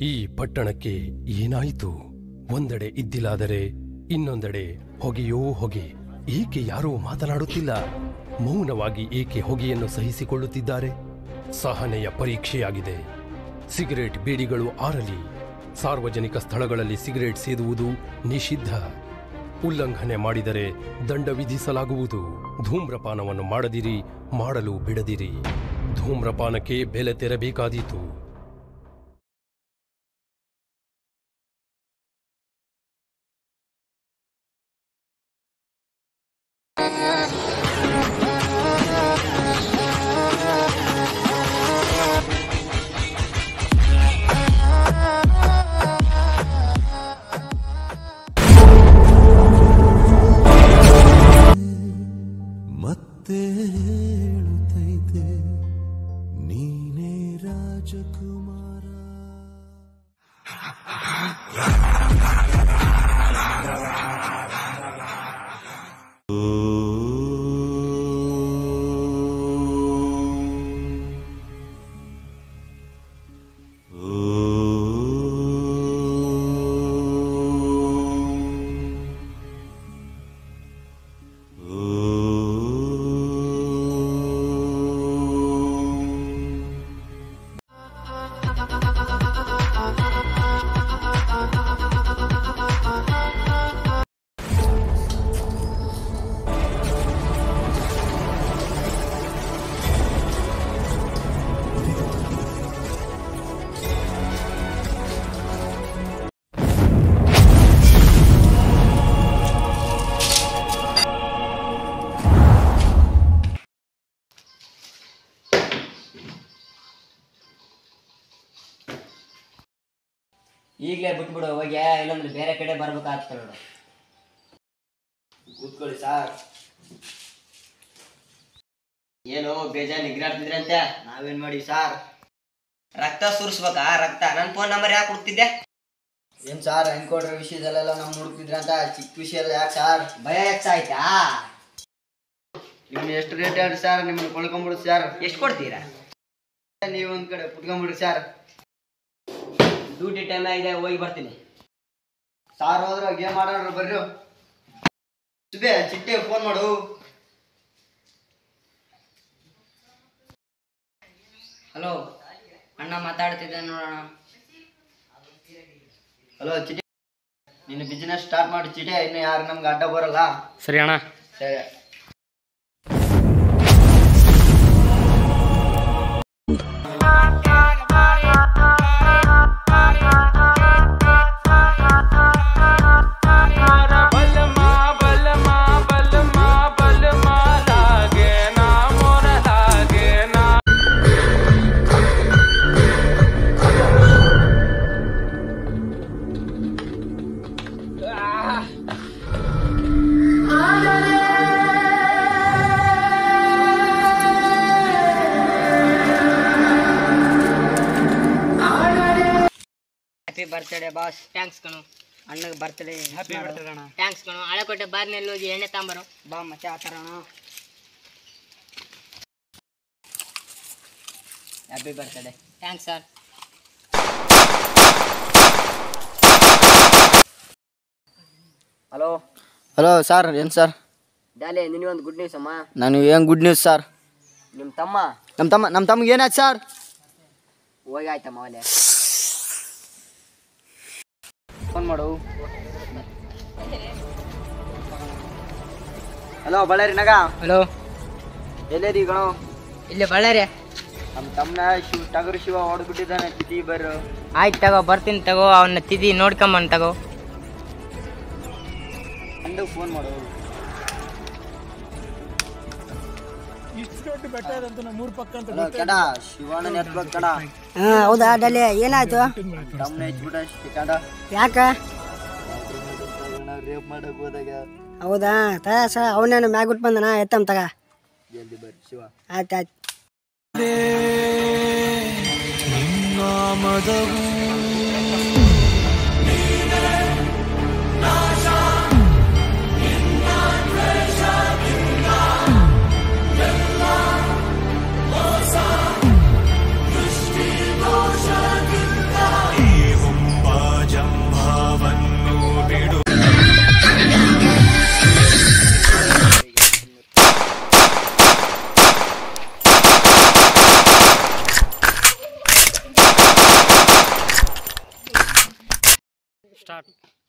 ಈ ಪಟ್ಟಣಕ್ಕೆ ಏನಾಯಿತು ಒಂದೆಡೆ ಇದ್ದಿಲಾದರೆ ಇನ್ನೊಂದೆಡೆ ಹೊಗೆಯೋ ಹೊಗೆ ಏಕೆ ಯಾರೂ ಮಾತನಾಡುತ್ತಿಲ್ಲ ಮೌನವಾಗಿ ಏಕೆ ಹೊಗೆಯನ್ನು ಸಹಿಸಿಕೊಳ್ಳುತ್ತಿದ್ದಾರೆ ಸಹನೆಯ ಪರೀಕ್ಷೆಯಾಗಿದೆ ಸಿಗರೇಟ್ ಬೀಡಿಗಳು ಆರಲಿ ಸಾರ್ವಜನಿಕ ಸ್ಥಳಗಳಲ್ಲಿ ಸಿಗರೇಟ್ ಸೇದುವುದು ನಿಷಿದ್ಧ ಉಲ್ಲಂಘನೆ ಮಾಡಿದರೆ ದಂಡ ವಿಧಿಸಲಾಗುವುದು ಧೂಮ್ರಪಾನವನ್ನು ಮಾಡದಿರಿ ಮಾಡಲು ಬಿಡದಿರಿ ಧೂಮ್ರಪಾನಕ್ಕೆ ಬೆಲೆ ತೆರಬೇಕಾದೀತು ಮತ್ತೆ ಹೇಳುತ್ತೈತೆ ನೀನೇ ರಾಜಕುಮಾರ ಈಗಲೇ ಬಿಟ್ಬಿಡು ಹೋಗಿ ಇಲ್ಲಂದ್ರೆ ಬೇರೆ ಕಡೆ ಬರ್ಬೇಕಾಗ್ತದೆ ನೋಡು ಕೂತ್ಕೊಳ್ಳಿ ಸಾರ್ ಏನು ಬೇಜಾನ್ ನಿಗ್ರಾಡ್ತಿದ್ರಂತೆ ನಾವೇನ್ ಮಾಡಿ ಸಾರ್ ರಕ್ತ ಸುರಿಸ್ಬೇಕಾ ರಕ್ತ ನನ್ನ ಫೋನ್ ನಂಬರ್ ಯಾಕೆ ಕೊಡ್ತಿದ್ದೆ ಏನ್ ಸಾರ್ ಎನ್ಕೌಂಟರ್ ವಿಷಯದಲ್ಲೆಲ್ಲ ನಮ್ ಹುಡುಕ್ತಿದ್ರಂತ ಚಿಕ್ಕ ವಿಷಯ ಎಲ್ಲ ಯಾಕೆ ಸಾರ್ ಭಯ ಹೆಚ್ಚಾಯ್ತಾ ನಿಮ್ನ ಎಷ್ಟು ರೇಟ್ ಹೇಳಿ ಸರ್ ನಿಮ್ಮನ್ನ ಕೊಳ್ಕೊಂಬಿಡುದು ಸರ್ ಎಷ್ಟು ಕೊಡ್ತೀರಾ ನೀವ್ ಒಂದ್ ಕಡೆ ಕುತ್ಕೊಂಡ್ಬಿಡ್ರಿ ಸರ್ ಡ್ಯೂಟಿ ಟೈಮ್ ಆಗಿದೆ ಹೋಗಿ ಬರ್ತೀನಿ ಸಾರ್ ಹೋದ್ರ ಗೇಮ್ ಆಡೋರು ಬರ್ರಿ ಸುಬೆ ಚಿಟ್ಟೆ ಫೋನ್ ಮಾಡು ಹಲೋ ಅಣ್ಣ ಮಾತಾಡ್ತಿದ್ದೆ ನೋಡೋಣ ಹಲೋ ಚಿಟ್ಟೆ ನಿನ್ನ ಬಿಸ್ನೆಸ್ ಸ್ಟಾರ್ಟ್ ಮಾಡಿ ಚಿಟ್ಟೆ ಇನ್ನು ಯಾರು ನಮ್ಗೆ ಅಡ್ಡ ಬರಲ್ಲ ಸರಿ ಅಣ್ಣ ಸರಿ ಹ್ಯಾಪಿ ಬರ್ತ್ಡೇ ಬಾಸ್ ಥ್ಯಾಂಕ್ಸ್ ಕಣು ಅಣ್ಣಗೆ ಬರ್ತ್ಡೇ ಹ್ಯಾಪಿ ಬರ್ತ್ಡೇ ಅಣ್ಣ ಥ್ಯಾಂಕ್ಸ್ ಕಣು ಹಳೆಕೋಟೆ ಬಾರ್ನಲ್ಲಿ ಹೋಗಿ ಎಣ್ಣೆ ತಾಂಬರು ಬಾ ಮತ್ತೆ ಆ ಥರ ಅಣ್ಣ happy birthday thanks sir hello hello sir ಏನು ಸರ್ ಡಾಲೆ ನಿನಗೊಂದು ಗುಡ್ ನ್ಯೂಸ್ ಅಮ್ಮ ನಾನು ಏನು ಗುಡ್ ನ್ಯೂಸ್ ಸರ್ ನಿಮ್ಮ ತಮ್ಮ ನಮ್ಮ ತಮ್ಮ ನಮ್ಮ ತಮ್ಗೆ ಏನಾಯ್ತು ಸರ್ ಹೋಗಿ ಆಯ್ತಮ್ಮ ಅವಲೆ ಫೋನ್ ಮಾಡು ಹಲೋ ಬಳ್ಳಾರಿ ನಗ ಹಲೋ ಎಲ್ಲೇದಿ ಗಣೋ ಇಲ್ಲಿ ಬಳ್ಳಾರಿ ನಮ್ಮ ತಮ್ಮನ ಶಿವ ಟಗರು ಶಿವ ಹೊಡೆದ್ಬಿಟ್ಟಿದ್ದಾನೆ ತಿಥಿ ಬರ್ರು ಆಯ್ತು ತಗೋ ಬರ್ತೀನಿ ತಗೋ ಅವನ್ನ ತಿದಿ ನೋಡ್ಕೊಂಬನ್ ತಗೋ ಅಂದು ಫೋನ್ ಮಾಡು ಹಲೋ ಕಡ ಶಿವಣ್ಣನ ಎತ್ಬೇಕು ಕಡ ಹೌದಾ ಡಲೆ ಏನಾಯ್ತು ತಮ್ಮನ ಹೆಚ್ಚಿಬಿಟ್ಟ ಕಡ ಯಾಕ ರೇಪ್ ಮಾಡಕ್ ಹೋದಾಗ ಹೌದಾ ತ ಸ ಅವನೇನು ಮ್ಯಾಗುಟ್ ಬಂದನ ಎತ್ತಮ್ ತಗ ಜಲ್ದಿ ಬರ್ರಿ ಶಿವ ಆಯ್ತು ಆಯ್ತು ಈ ಸ್ಟಾರ್ಟ್